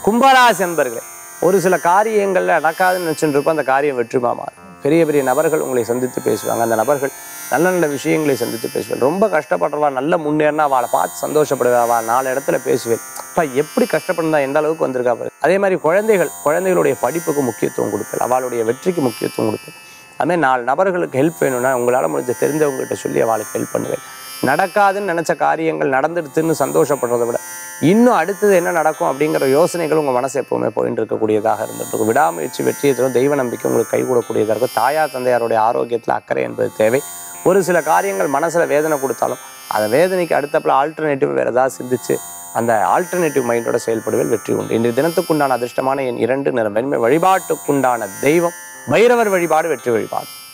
கும்பராசி அன்பர்களே ஒரு சில காரியங்கள்ல நடக்காதுன்னு நினைச்சுட்டு இருப்போம் அந்த காரியம் வெற்றிமா மாறும் பெரிய பெரிய நபர்கள் உங்களை சந்தித்து பேசுவாங்க அந்த நபர்கள் நல்ல நல்ல விஷயங்களை சந்தித்து பேசுவேன் ரொம்ப கஷ்டப்படுறவா நல்ல முன்னேறினா அவளை பார்த்து சந்தோஷப்படுவா அவள் நாலு இடத்துல பேசுவேன் அப்பா எப்படி கஷ்டப்படுறா எந்த அளவுக்கு வந்திருக்கா பாரு அதே மாதிரி குழந்தைகள் குழந்தைகளுடைய படிப்புக்கு முக்கியத்துவம் கொடுப்பேன் அவளுடைய வெற்றிக்கு முக்கியத்துவம் கொடுப்பேன் அதுமாதிரி நாலு நபர்களுக்கு ஹெல்ப் வேணும்னா உங்களால் முடிஞ்ச தெரிஞ்சவங்ககிட்ட சொல்லி அவளுக்கு ஹெல்ப் பண்ணுவேன் நடக்காதுன்னு நினச்ச காரியங்கள் நடந்துடுதுன்னு சந்தோஷப்படுறதை விட இன்னும் அடுத்தது என்ன நடக்கும் அப்படிங்கிற யோசனைகள் உங்கள் மனசு எப்பவுமே போயிட்டு இருக்கக்கூடியதாக இருந்துட்டு இருக்கும் விடாமுயற்சி வெற்றியை தரும் தெய்வ நம்பிக்கை உங்களுக்கு கைகூடக்கூடியதாக இருக்கும் தாயார் தந்தையாருடைய ஆரோக்கியத்தில் அக்கறை என்பது தேவை ஒரு சில காரியங்கள் மனசில் வேதனை கொடுத்தாலும் அந்த வேதனைக்கு அடுத்தப்பல ஆல்டர்னேட்டிவ் வேறு ஏதாவது சிந்திச்சு அந்த ஆல்டர்னேட்டிவ் மைண்டோட செயல்படுவேல் வெற்றி உண்டு இன்றைய தினத்துக்குண்டான அதிர்ஷ்டமான என் இரண்டு நிறம் வெண்மை வழிபாட்டுக்குண்டான தெய்வம் பைரவர் வழிபாடு வெற்றி வழிபாடு